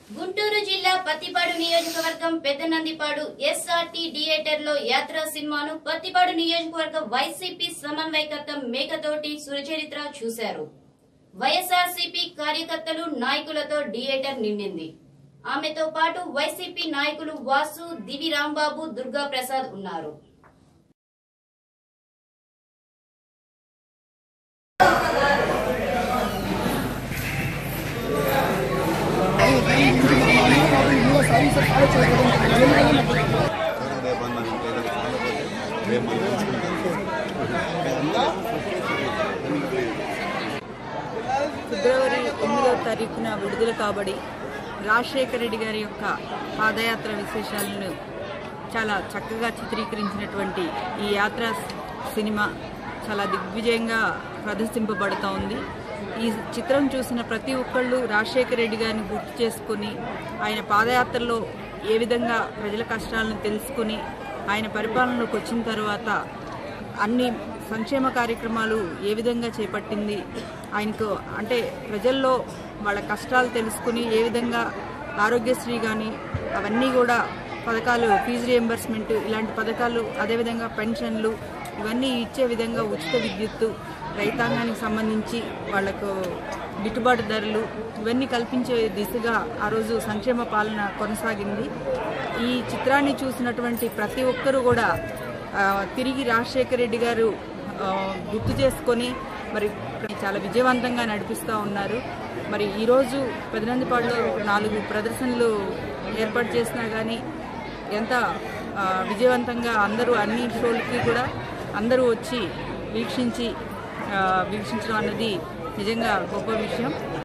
గుంటూరు జిల్లా పత్తిపాడు నియోజకవర్గం పెద్దనందిపాడు SRT theatre లో యాత్ర సినిమాను పత్తిపాడు నియోజకవర్గ వైసీపీ సమన్వయకర్త మేకతోటి సురచరిత్ర చూశారు వైఎస్ఆర్సీపీ కార్యకర్తలు నాయకులతో థియేటర్ నిండింది ఆమెతో పాటు వైసీపీ నాయకులు వాసు దివి రాంబాబు దుర్గా ప్రసాద్ ఉన్నారు రేపు అన్న పేదలకు సాలపోతే రేపు మనం ఫిబ్రవరి తొమ్మిదవ తారీఖున విడుదల కాబడి రాజశేఖర రెడ్డి గారి యొక్క పాదయాత్ర విశేషాలను చాలా చక్కగా చిత్రీకరించినటువంటి ఈ యాత్ర సినిమా చాలా దిగ్విజయంగా ప్రదర్శింపబడుతూ ఉంది ఈ చిత్రం చూసిన ప్రతి ఒక్కళ్ళు రాజశేఖర రెడ్డి గారిని గుర్తు చేసుకుని ఆయన పాదయాత్రలో ఏ విధంగా ప్రజల కష్టాలను తెలుసుకుని ఆయన పరిపాలనలోకి వచ్చిన తర్వాత అన్ని సంక్షేమ కార్యక్రమాలు ఏ విధంగా చేపట్టింది ఆయనకు అంటే ప్రజల్లో వాళ్ళ కష్టాలు తెలుసుకుని ఏ విధంగా ఆరోగ్యశ్రీ కానీ అవన్నీ కూడా పథకాలు ఫీజు రియంబర్స్మెంట్ ఇలాంటి పథకాలు అదేవిధంగా పెన్షన్లు ఇవన్నీ ఇచ్చే విధంగా ఉచిత విద్యుత్తు రైతాంగానికి సంబంధించి వాళ్లకు గిట్టుబాటు ధరలు ఇవన్నీ కల్పించే దిశగా ఆ రోజు సంక్షేమ పాలన కొనసాగింది ఈ చిత్రాన్ని చూసినటువంటి ప్రతి ఒక్కరూ కూడా ఆ, తిరిగి రాజశేఖర రెడ్డి గారు ఆ, గుర్తు చేసుకొని మరి చాలా విజయవంతంగా నడిపిస్తూ ఉన్నారు మరి ఈరోజు పెదనందిపాడులో నాలుగు ప్రదర్శనలు ఏర్పాటు చేసినా కానీ ఎంత ఆ, విజయవంతంగా అందరూ అన్ని షోలకి కూడా అందరూ వచ్చి వీక్షించి ఆ, వీక్షించడం అన్నది నిజంగా గొప్ప విషయం